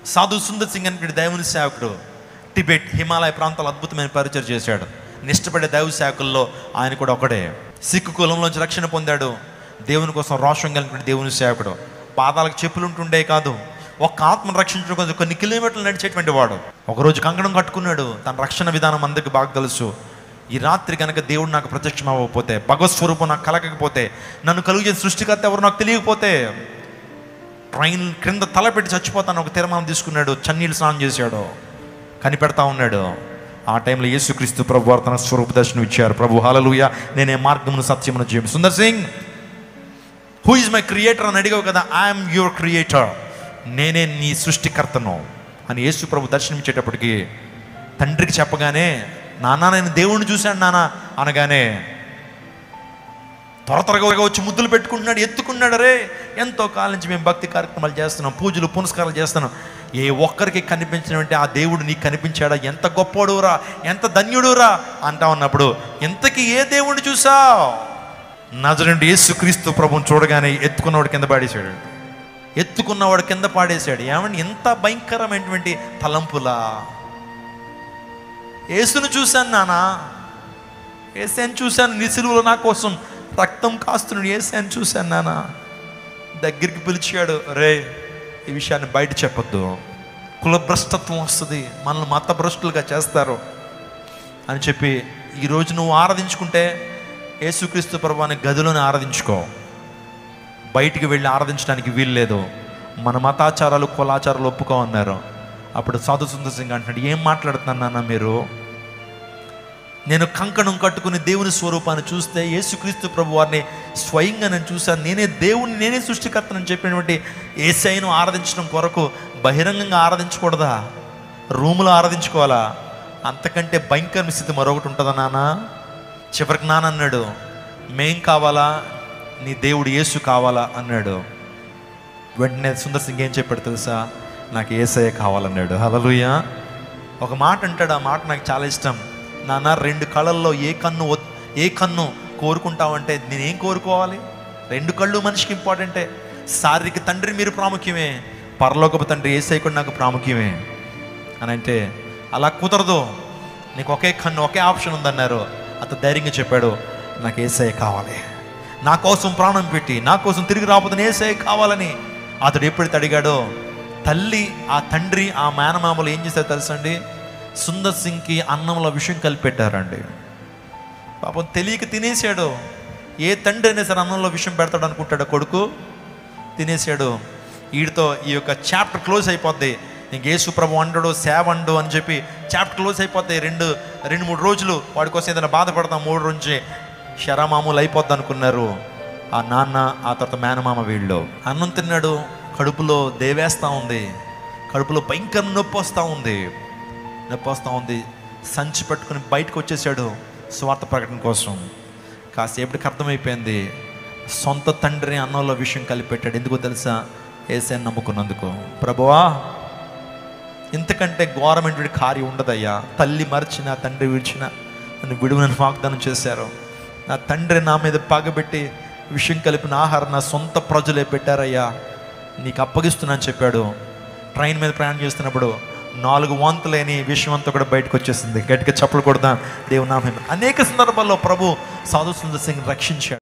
సాధు సుందర్ సింగ్ అనేటువంటి దైవుని సేవకుడు టిబెట్ హిమాలయ ప్రాంతాలు అద్భుతమైన పరిచయం చేశాడు నిష్టపడే దైవ సేవకుల్లో ఆయన కూడా ఒకడే సిక్కు కులంలోంచి రక్షణ పొందాడు దేవుని కోసం రోషం కలిగినటువంటి దేవుని సేవకుడు పాదాలకు చెప్పులు ఉంటుండే కాదు ఒక్క ఆత్మను రక్షించడం కోసం కొన్ని కిలోమీటర్లు నడిచేటువంటి వాడు ఒకరోజు కంకణం కట్టుకున్నాడు తన రక్షణ విధానం అందరికి బాగా తెలుసు ఈ రాత్రి కనుక దేవుడు నాకు ప్రత్యక్షం అవ్వకపోతే భగవత్ స్వరూపం నాకు కలగకపోతే నన్ను కలుగు చేసిన సృష్టికర్త ఎవరు నాకు తెలియకపోతే ట్రైన్ క్రింద తలపెట్టి చచ్చిపోతాను ఒక తీర్మానం తీసుకున్నాడు చన్నీళ్ళు స్నానం చేశాడు కనిపెడతా ఉన్నాడు ఆ టైంలో యేసుక్రీస్తు ప్రభు వారు తన స్వరూప దర్శనం ఇచ్చారు ప్రభు హాలలుయ నేనే మార్గమును సత్యమును జీవం Sundar Singh who is my creator అని అడిగావు కదా ఐఎమ్ యువర్ క్రియేటర్ నేనే నీ సృష్టికర్తను అని యేసు ప్రభు దర్శనమిచ్చేటప్పటికి తండ్రికి చెప్పగానే నాన్న నేను దేవుణ్ణి చూశాను నాన్న అనగానే త్వర త్వరగా వచ్చి ముద్దులు పెట్టుకుంటున్నాడు ఎత్తుకున్నాడు రే ఎంతో కాలం నుంచి మేము భక్తి కార్యక్రమాలు చేస్తున్నాం పూజలు పునస్కారాలు చేస్తున్నాం ఏ ఒక్కరికి కనిపించినటువంటి ఆ దేవుడు నీకు కనిపించాడా ఎంత గొప్పోడురా ఎంత ధన్యుడురా అంటా ఉన్నప్పుడు ఎంతకి ఏ దేవుడిని చూసావు నజరుండి యేసుక్రీస్తు ప్రభుని చూడగానే ఎత్తుకున్నవాడు కింద పాడేశాడు ఎత్తుకున్నవాడు కింద పాడేశాడు ఏమండి ఎంత భయంకరమైనటువంటి తలంపులా యేసును చూశాను నానా ఏసాను చూశాను నీ సిలువలో నా కోసం రక్తం కాస్తున్నాడు ఏసాను చూశాను నానా దగ్గరికి పిలిచాడు రే ఈ విషయాన్ని బయట చెప్పొద్దు కులభ్రష్టత్వం వస్తుంది మనల్ని మతభ్రష్టులుగా చేస్తారు అని చెప్పి ఈరోజు నువ్వు ఆరాధించుకుంటే యేసుక్రీస్తు ప్రభాని గదిలోనే ఆరాధించుకో బయటికి వెళ్ళి ఆరాధించడానికి వీలు లేదు మన మతాచారాలు కులాచారాలు ఒప్పుకో అన్నారు అప్పుడు సాధు సుందర్ సింగ్ అంటున్నాడు ఏం మాట్లాడుతున్నాను నాన్న మీరు నేను కంకణం కట్టుకుని దేవుని స్వరూపాన్ని చూస్తే యేసుక్రీస్తు ప్రభు వారిని స్వయంగా నేను చూశాను నేనే దేవుని నేనే సృష్టికర్తనని చెప్పినటువంటి ఏసైను ఆరాధించడం కొరకు బహిరంగంగా ఆరాధించకూడదా రూములో ఆరాధించుకోవాలా అంతకంటే భయంకర స్థితి మరొకటి ఉంటుందా నాన్న చివరికి నాన్న అన్నాడు మేం కావాలా నీ దేవుడు యేసు కావాలా అన్నాడు వెంటనే సుందర్ సింగ్ ఏం చెప్పాడు తెలుసా నాకు ఏసయ్య కావాలన్నాడు హలలుయ ఒక మాట అంటాడు ఆ మాట నాకు చాలా ఇష్టం నాన్న రెండు కళ్ళల్లో ఏ కన్ను వద్- ఏ కన్ను కోరుకుంటావంటే నేనేం కోరుకోవాలి రెండు కళ్ళు మనిషికి ఇంపార్టెంటే శారీరక తండ్రి మీరు ప్రాముఖ్యమే పరలోకపు తండ్రి ఏసై కూడా నాకు ప్రాముఖ్యమే అని అంటే అలా కుదరదు నీకు ఒకే కన్ను ఒకే ఆప్షన్ ఉందన్నారు అతను ధైర్యంగా చెప్పాడు నాకు ఏసఐ కావాలి నా కోసం ప్రాణం పెట్టి నా కోసం తిరిగి రాబోతున్న ఏసఐ కావాలని అతడు ఎప్పుడైతే అడిగాడో తల్లి ఆ తండ్రి ఆ మేనమామలు ఏం చేశారు తెలుసండి సుందర్ సింగ్కి అన్నంలో విషయం కలిపెట్టారండి పాపం తెలియక తినేసాడు ఏ తండ్రి అయినా సరే అన్నంలో విషయం పెడతాడు అనుకుంటాడు కొడుకు తినేసాడు వీడితో ఈ యొక్క చాప్టర్ క్లోజ్ అయిపోద్ది ఇంక యేసు ప్రభు అండడు సేవ అండు అని చెప్పి చాప్టర్ క్లోజ్ అయిపోద్ది రెండు రెండు మూడు రోజులు వాడి కోసం ఏదైనా బాధపడతాం మూడు రోజు శరమామూలు అయిపోద్ది అనుకున్నారు ఆ నాన్న ఆ తర్వాత మేనమామ వీళ్ళు అన్నం తిన్నాడు కడుపులో దేవేస్తూ ఉంది కడుపులో భయంకర నొప్పి వస్తూ ఉంది నొప్పి వస్తూ ఉంది సంచి పట్టుకుని బయటకు వచ్చేసాడు స్వార్థ ప్రకటన కోసం కాసేపటికి అర్థమైపోయింది సొంత తండ్రి అన్నంలో విషయం కలిపెట్టాడు ఎందుకో తెలుసా ఏసైని నమ్ముకున్నందుకు ప్రభువా ఇంతకంటే ఘోరమైనటువంటి కార్యం ఉండదయ్యా తల్లి మర్చిన తండ్రి విడిచిన నన్ను విడువనని వాగ్దానం చేశారు నా తండ్రి నా మీద పగబెట్టి విషయం కలిపిన ఆహారం నా సొంత ప్రజలే పెట్టారయ్యా నీకు అప్పగిస్తున్నాను చెప్పాడు ట్రైన్ మీద ప్రయాణం చేస్తున్నప్పుడు నాలుగు వంతులేని విషయం అంతా కూడా బయటకు వచ్చేసింది గట్టిగా చప్పలు కొడదాం దేవునామం అనేక సందర్భాల్లో ప్రభు సాధు సుందర్ సింగ్ రక్షించాడు